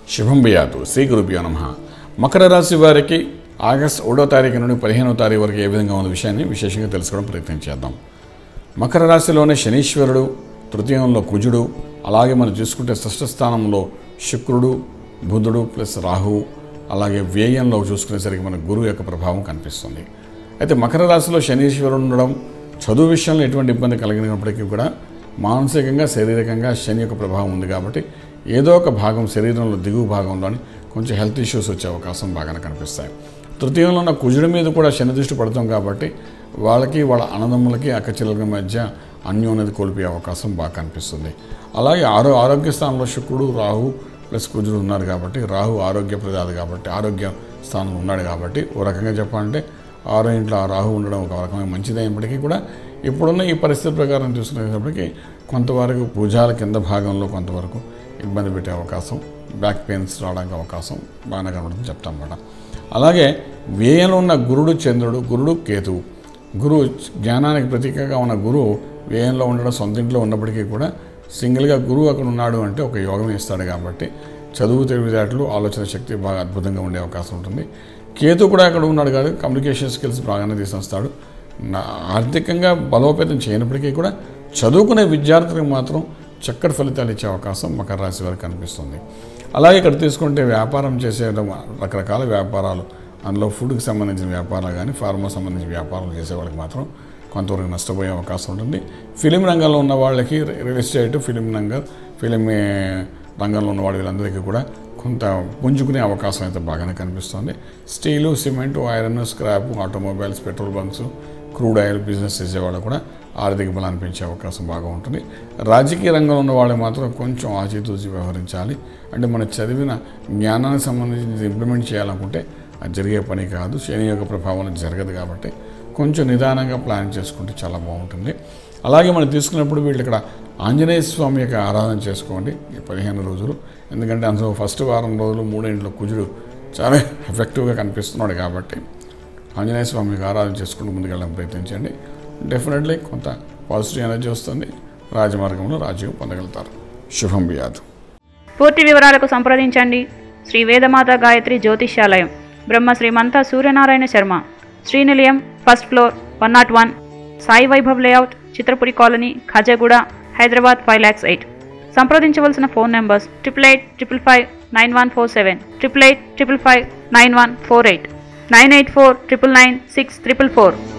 శుభం బియాతు శ్రీ గురుభ్యో నమ మకర రాశి వారికి ఆగస్టు ఒకటో తారీఖు నుండి పదిహేనో తారీఖు వరకు ఏ విధంగా ఉన్న విషయాన్ని విశేషంగా తెలుసుకోవడం ప్రయత్నం చేద్దాం మకర రాశిలోనే శనీశ్వరుడు తృతీయంలో కుజుడు అలాగే మనం చూసుకుంటే షష్ఠ స్థానంలో శుక్రుడు బుధుడు ప్లస్ రాహువు అలాగే వ్యయంలో చూసుకునేసరికి మన గురువు యొక్క ప్రభావం కనిపిస్తుంది అయితే మకర రాశిలో శనీశ్వరుడు ఉండడం చదువు విషయంలో ఎటువంటి ఇబ్బంది కలిగినప్పటికీ కూడా మానసికంగా శారీరకంగా శని యొక్క ప్రభావం ఉంది కాబట్టి ఏదో ఒక భాగం శరీరంలో దిగువ భాగంలోని కొంచెం హెల్త్ ఇష్యూస్ వచ్చే అవకాశం బాగానే కనిపిస్తాయి తృతీయంలో ఉన్న కుజుడి మీద కూడా శని దృష్టి పడతాం కాబట్టి వాళ్ళకి వాళ్ళ అన్నదమ్ములకి అక్కచెల్లెల మధ్య అన్యోన్యత కోల్పోయే అవకాశం బాగా కనిపిస్తుంది అలాగే ఆరో ఆరోగ్య స్థానంలో శుక్రుడు రాహు ప్లస్ కుజుడు ఉన్నారు కాబట్టి రాహు ఆరోగ్య ప్రదాత కాబట్టి ఆరోగ్య స్థానంలో ఉన్నాడు కాబట్టి ఓ రకంగా చెప్పాలంటే ఆరో ఇంట్లో ఆ రాహు ఉండడం ఒక రకమైన మంచిదైనప్పటికీ కూడా ఇప్పుడున్న ఈ పరిస్థితి ప్రకారం చూసుకునేటప్పటికీ కొంతవరకు భుజాల కింద భాగంలో కొంతవరకు ఇబ్బంది పెట్టే అవకాశం బ్యాక్ పెయిన్స్ రావడానికి అవకాశం బాగానే కనబడుతుంది చెప్తాం అన్నమాట అలాగే వ్యయంలో ఉన్న గురుడు చంద్రుడు గురుడు కేతువు గురువు జ్ఞానానికి ప్రతీకగా ఉన్న గురువు వ్యయంలో ఉండడం సొంత ఇంట్లో ఉన్నప్పటికీ కూడా సింగిల్గా గురువు అక్కడ ఉన్నాడు అంటే ఒక యోగం ఇస్తాడు కాబట్టి చదువు తెలివితేటలు ఆలోచన శక్తి బాగా అద్భుతంగా ఉండే అవకాశం ఉంటుంది కేతు కూడా అక్కడ ఉన్నాడు కాదు కమ్యూనికేషన్ స్కిల్స్ బాగానే తీసుకొస్తాడు నా ఆర్థికంగా బలోపేతం చేయనప్పటికీ కూడా చదువుకునే విద్యార్థులకు మాత్రం చక్కటి ఫలితాలు ఇచ్చే అవకాశం మకర రాశి వారికి కనిపిస్తుంది అలాగే ఇక్కడ తీసుకుంటే వ్యాపారం చేసేయడం రకరకాల వ్యాపారాలు అందులో ఫుడ్కి సంబంధించిన వ్యాపారాలు కానీ ఫార్మా సంబంధించిన వ్యాపారాలు చేసే వాళ్ళకి మాత్రం కొంతవరకు నష్టపోయే అవకాశం ఉంటుంది ఫిలిం రంగంలో ఉన్న వాళ్ళకి రియల్ ఎస్టేట్ ఫిలిం రంగం ఫిలిం ఏ, రంగంలో ఉన్న వాళ్ళ వీళ్ళందరికీ కూడా కొంత పుంజుకునే అవకాశం అయితే బాగానే కనిపిస్తుంది steel cement iron scrap automobiles petrol bunks crude oil business చేసేవాళ్ళు కూడా ఆర్థిక బలాన్ని పెంచే అవకాశం బాగా ఉంటుంది రాజకీయ రంగంలో ఉన్న వాళ్ళు మాత్రం కొంచెం ఆచితూచి వ్యవహరించాలి అంటే మనం చదివిన జ్ఞానానికి సంబంధించి ఇంప్లిమెంట్ చేయాలనుకుంటే అది జరిగే పని కాదు శని యొక్క ప్రభావం అనేది జరగదు కాబట్టి కొంచెం నిదానంగా ప్లాన్ చేసుకుంటే చాలా బాగుంటుంది అలాగే మనం తీసుకున్నప్పుడు వీళ్ళు ఇక్కడ ఆంజనేయ స్వామి యొక్క ఆరాధన చేసుకోండి ఈ పదిహేను రోజులు ఎందుకంటే అందులో ఫస్ట్ వారం రోజులు మూడేంట్లో కుజుడు చాలా ఎఫెక్టివ్గా కనిపిస్తున్నాడు కాబట్టి ఆంజనేయ స్వామికి ఆరాధన చేసుకుంటూ ముందుకెళ్ళడం ప్రయత్నించండి డెఫినెట్లీ కొంత పాజిటివ్ ఎనర్జీ వస్తుంది రాజమార్గంలో రాజ్యం పొందగలుగుతారు శుభం బియాదు పూర్తి వివరాలకు సంప్రదించండి Shri Vedamata Gayatri Jyotishyalayam Brahma Srimanta Suryanarayana Sharma Srinilayam first floor one not one Sai Vaibhav layout Chitrapuri colony Khajaguda Hyderabad five lakhs eight సంప్రదించవలసిన phone numbers triple eight triple five nine one four seven triple eight triple five nine one four eight nine eight four triple nine six triple four